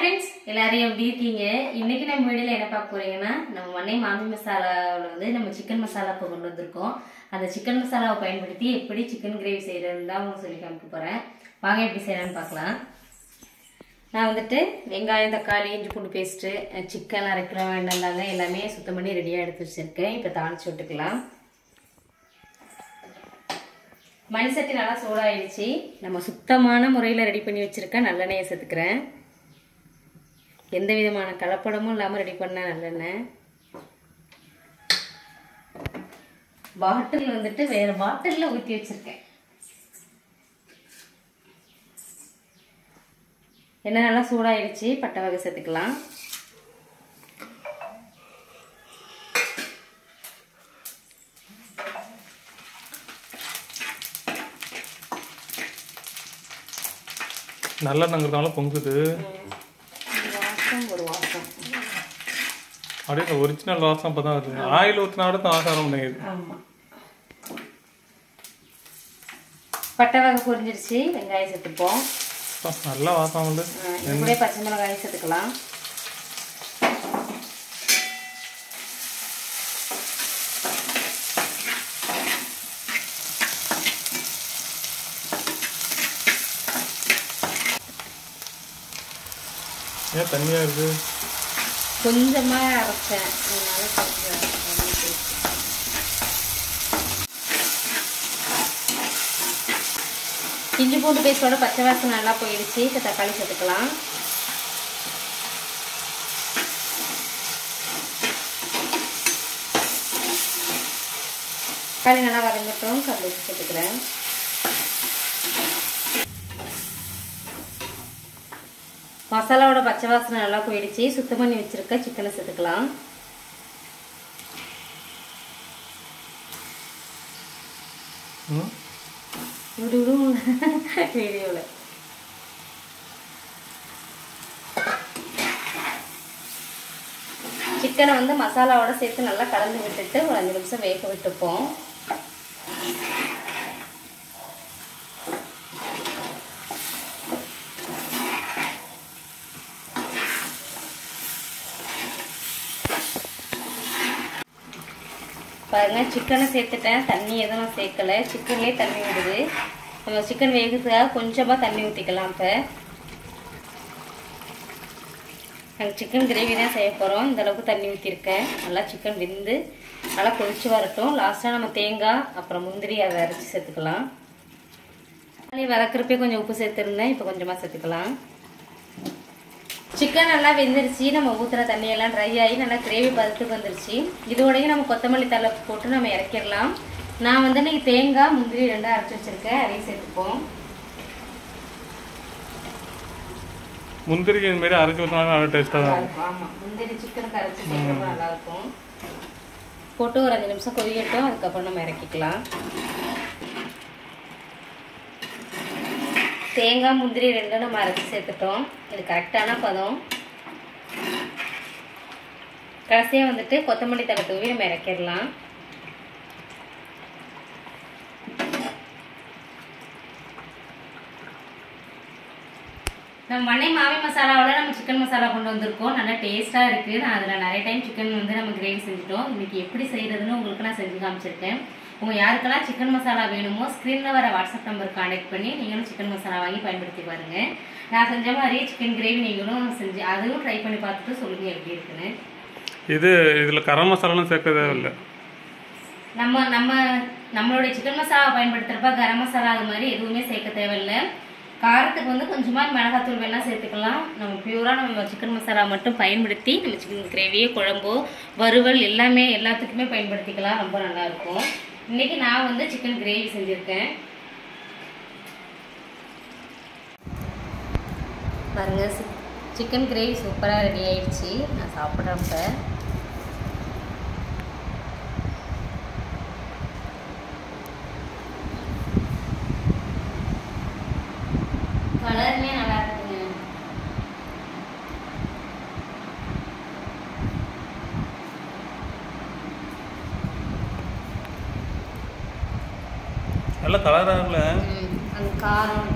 Friends எல்லாரும் எப்படி இருக்கீங்க இன்னைக்கு நம்ம வீடியோல என்ன பார்க்க போறீங்கன்னா நம்ம மண்ணை மாமி மசாலாவில் வந்து நம்ம சிக்கன் மசாலா இப்போ கொண்டு வந்திருக்கோம் அந்த சிக்கன் மசாலாவை பயன்படுத்தி எப்படி சிக்கன் கிரேவி செய்யறதுன்னு தான் உங்களுக்கு சொல்லி காமிக்க போறேன் வாங்க எப்படி செய்யலாம்னு பார்க்கலாம் நான் வந்துட்டு வெங்காயம் தக்காளி இஞ்சி பூண்டு பேஸ்ட்டு சிக்கன் அரைக்கிற வேண்டாம் எல்லாமே சுத்தம் பண்ணி ரெடியாக எடுத்து வச்சிருக்கேன் இப்போ தாளிச்சு விட்டுக்கலாம் மண் சட்டி நல்லா சூடாயிடுச்சு நம்ம சுத்தமான முறையில் ரெடி பண்ணி வச்சுருக்கேன் நல்லெண்ணெயை சேர்த்துக்கிறேன் எந்த விதமான கலப்படமும் இல்லாமல் ரெடி பண்ண நல்லெண்ணெய் பாட்டில் வந்துட்டு வேறு பாட்டிலில் ஊற்றி வச்சுருக்கேன் எண்ணெய் நல்லா சூடாயிடுச்சு பட்டை வகை சேர்த்துக்கலாம் நல்லெண்ணங்கிறதுனால பொங்குது வாசம் ஒரு வாசம் அப்படியே இந்த ஒரிஜினல் வாசம் இப்போ தான் வருது ஆயில் ஊற்றினாட தான் ஆகாரம் பண்ணிடுது ஆமாம் பட்டை வகை பொரிஞ்சிருச்சு வெங்காயம் சேர்த்துப்போம் அப்பா, நல்ல வாசம் வந்து ஆ, இது கூட பச்சை மிளகாய் சேர்த்துக்கலாம் ஏன் தண்ணியாக இருக்குது கொஞ்சமாக அரைச்சேன் அதனால கொஞ்சம் தண்ணி சேர்த்து. இஞ்சி பூண்டு பேஸ்டோட பச்சை வாசனை நல்லா போயிடுச்சு இப்போ தக்காளி சேர்த்துக்கலாம் தக்காளி நல்லா வதங்கட்டும் கருவேப்பிலை சேர்த்துக்கிறேன் மசாலாவோட பச்சை வாசனை நல்லா போயிடுச்சு சுத்தம் பண்ணி வச்சிருக்க சிக்கனை சேர்த்துக்கலாம் ம் விடு விடும் வீடியோவில் சிக்கனை வந்து மசாலாவோட சேர்த்து நல்லா கலந்து விட்டுட்டு ஒரு அஞ்சு நிமிஷம் வேக விட்டுப்போம் பாருங்க சிக்கனை சேர்த்துட்டேன் தண்ணி எதுவும் நான் சேர்க்கல சிக்கன்லேயே தண்ணி விடுது நம்ம சிக்கன் வேகிறதுக்காக கொஞ்சமாக தண்ணி ஊற்றிக்கலாம் இப்போ நாங்கள் சிக்கன் கிரேவி தான் செய்ய போகிறோம் இந்த அளவுக்கு தண்ணி ஊற்றிருக்கேன் நல்லா சிக்கன் வெந்து நல்லா கொதிச்சு வரட்டும் லாஸ்ட்டாக நம்ம தேங்காய் அப்புறம் முந்திரி அதை அரைச்சி சேர்த்துக்கலாம் தண்ணி வதக்கிறப்பே கொஞ்சம் உப்பு சேர்த்துருந்தேன் இப்போ கொஞ்சமாக சேர்த்துக்கலாம் சிக்கன் நல்லா வெந்துருச்சு நம்ம ஊற்றுற தண்ணியெல்லாம் ட்ரை ஆகி நல்லா கிரேவி பதத்துக்கு வந்துருச்சு இதோடய நம்ம கொத்தமல்லி தலை போட்டு நம்ம இறக்கிடலாம் நான் வந்து இன்னைக்கு தேங்காய் முந்திரி ரெண்டும் அரைச்சி வச்சிருக்கேன் அதையும் சேர்த்துப்போம் முந்திரி இது மாதிரி அரைச்சி ஊற்றினாலும் நல்லா டேஸ்ட்டாக தான் இருக்கும் ஆமாம் முந்திரி சிக்கனுக்கு அரைச்சி சேர்க்கறப்ப நல்லா இருக்கும் போட்டு ஒரு அஞ்சு நிமிஷம் கொதிக்கட்டும் அதுக்கப்புறம் நம்ம இறக்கிக்கலாம் தேங்காய் முந்திரி ரெண்டும் நம்ம அரைச்சி சேர்த்துட்டோம் இது கரெக்டான பதம் கடைசியாக வந்துட்டு கொத்தமல்லி தலை தூவி நம்ம இறக்கிடலாம் நம்ம மண்ணை மாவி மசாலாவோட நம்ம சிக்கன் மசாலா கொண்டு வந்திருக்கோம் நல்லா டேஸ்ட்டாக இருக்குது நான் அதில் நிறைய டைம் சிக்கன் வந்து நம்ம கிரேவி செஞ்சுட்டோம் இன்னைக்கு எப்படி செய்கிறதுன்னு உங்களுக்கு நான் செஞ்சு காமிச்சிருக்கேன் உங்கள் யாருக்கெல்லாம் சிக்கன் மசாலா வேணுமோ ஸ்க்ரீனில் வர வாட்ஸ்அப் நம்பர் கான்டாக்ட் பண்ணி நீங்களும் சிக்கன் மசாலா வாங்கி பயன்படுத்தி பாருங்கள் நான் செஞ்ச மாதிரி சிக்கன் கிரேவி நீங்களும் செஞ்சு அதுவும் ட்ரை பண்ணி பார்த்துட்டு சொல்லுங்கள் எப்படி இருக்குன்னு இது இதில் கரம் மசாலாலாம் சேர்க்க தேவையில்லை நம்ம நம்ம நம்மளுடைய சிக்கன் மசாலா பயன்படுத்துறப்ப கரம் மசாலா அது மாதிரி எதுவுமே சேர்க்க தேவையில்லை காரத்துக்கு வந்து கொஞ்சமாக மிளகாத்தூள் வேணா சேர்த்துக்கலாம் நம்ம பியூராக நம்ம சிக்கன் மசாலா மட்டும் பயன்படுத்தி நம்ம சிக்கன் கிரேவியோ குழம்போ வறுவல் எல்லாமே எல்லாத்துக்குமே பயன்படுத்திக்கலாம் ரொம்ப நல்லா இருக்கும் இன்னைக்கு நான் வந்து சிக்கன் கிரேவி செஞ்சுருக்கேன் பாருங்க சிக்கன் கிரேவி சூப்பராக ரெடி ஆயிடுச்சு நான் சாப்பிட்றப்ப கலருமே நல்லா இருக்குங்க நல்லா கலராகல ம், அந்த காரம்